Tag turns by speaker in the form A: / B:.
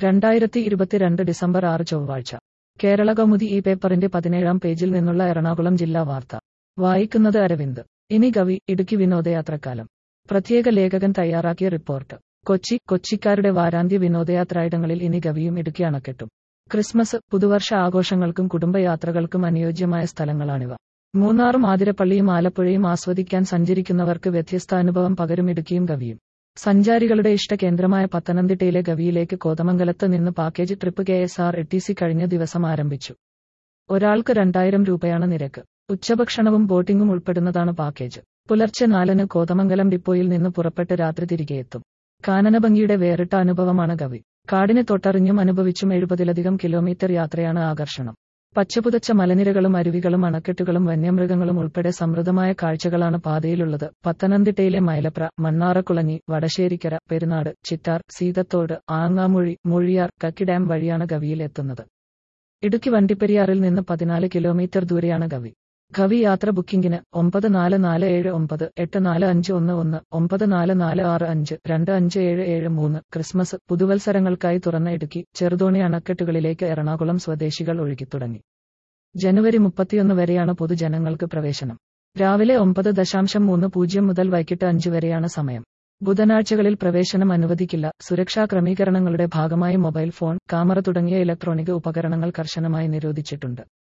A: രണ്ടായിരത്തി ഇരുപത്തിരണ്ട് ഡിസംബർ ആറ് ചൊവ്വാഴ്ച കേരള കൗമുദി ഈ പേപ്പറിന്റെ പതിനേഴാം പേജിൽ നിന്നുള്ള എറണാകുളം ജില്ലാ വാർത്ത വായിക്കുന്നത് അരവിന്ദ് ഇനി കവി ഇടുക്കി വിനോദയാത്രക്കാലം പ്രത്യേക ലേഖകൻ തയ്യാറാക്കിയ റിപ്പോർട്ട് കൊച്ചി കൊച്ചിക്കാരുടെ വാരാന്ത്യ വിനോദയാത്രായിടങ്ങളിൽ ഇനി ഗവിയും ഇടുക്കി അണക്കെട്ടും ക്രിസ്മസ് പുതുവർഷ ആഘോഷങ്ങൾക്കും കുടുംബയാത്രകൾക്കും അനുയോജ്യമായ സ്ഥലങ്ങളാണിവ മൂന്നാറും ആതിരപ്പള്ളിയും ആലപ്പുഴയും ആസ്വദിക്കാൻ സഞ്ചരിക്കുന്നവർക്ക് വ്യത്യസ്ത അനുഭവം പകരും ഇടുക്കിയും ഗവിയും സഞ്ചാരികളുടെ ഇഷ്ടകേന്ദ്രമായ പത്തനംതിട്ടയിലെ ഗവിയിലേക്ക് കോതമംഗലത്ത് നിന്ന് package trip K S R T C കഴിഞ്ഞ ദിവസം ആരംഭിച്ചു ഒരാൾക്ക് രണ്ടായിരം രൂപയാണ് നിരക്ക് ഉച്ചഭക്ഷണവും ബോട്ടിംഗും ഉൾപ്പെടുന്നതാണ് പാക്കേജ് പുലർച്ചെ നാലിന് കോതമംഗലം ഡിപ്പോയിൽ നിന്ന് പുറപ്പെട്ട് രാത്രി തിരികെ എത്തും കാനനഭംഗിയുടെ വേറിട്ട അനുഭവമാണ് ഗവി കാടിനെ തൊട്ടറിഞ്ഞും അനുഭവിച്ചും എഴുപതിലധികം കിലോമീറ്റർ യാത്രയാണ് ആകർഷണം പച്ചപുതച്ച മലനിരകളും അരുവികളും അണക്കെട്ടുകളും വന്യമൃഗങ്ങളും ഉൾപ്പെടെ സമൃദ്ധമായ കാഴ്ചകളാണ് പാതയിലുള്ളത് പത്തനംതിട്ടയിലെ മൈലപ്ര മണ്ണാറക്കുളഞ്ഞി വടശ്ശേരിക്കര പെരുന്നാട് ചിറ്റാർ സീതത്തോട് ആങ്ങാമൊഴി മൊഴിയാർ കക്കി ഡാം വഴിയാണ് ഗവിയിൽ എത്തുന്നത് ഇടുക്കി വണ്ടിപ്പെരിയാറിൽ നിന്ന് പതിനാല് കിലോമീറ്റർ ദൂരെയാണ് ഗവി ഗവി യാത്ര ബുക്കിംഗിന് ഒമ്പത് നാല് നാല് ഏഴ് ഒമ്പത് എട്ട് നാല് അഞ്ച് ഒന്ന് ഒന്ന് ഒമ്പത് നാല് നാല് ആറ് അഞ്ച് രണ്ട് അഞ്ച് ഏഴ് ഏഴ് മൂന്ന് ക്രിസ്മസ് പുതുവത്സരങ്ങൾക്കായി തുറന്ന ഇടുക്കി ചെറുതോണി അണക്കെട്ടുകളിലേക്ക് എറണാകുളം സ്വദേശികൾ ഒഴുകിത്തുടങ്ങി ജനുവരി മുപ്പത്തിയൊന്ന് വരെയാണ് പൊതുജനങ്ങൾക്ക് പ്രവേശനം രാവിലെ ഒമ്പത് ദശാംശം മൂന്ന് പൂജ്യം മുതൽ വൈകിട്ട് അഞ്ച് വരെയാണ് സമയം ബുധനാഴ്ചകളിൽ പ്രവേശനം അനുവദിക്കില്ല സുരക്ഷാ ക്രമീകരണങ്ങളുടെ ഭാഗമായി മൊബൈൽ ഫോൺ ക്യാമറ തുടങ്ങിയ ഇലക്ട്രോണിക് ഉപകരണങ്ങൾ കർശനമായി നിരോധിച്ചിട്ടുണ്ട്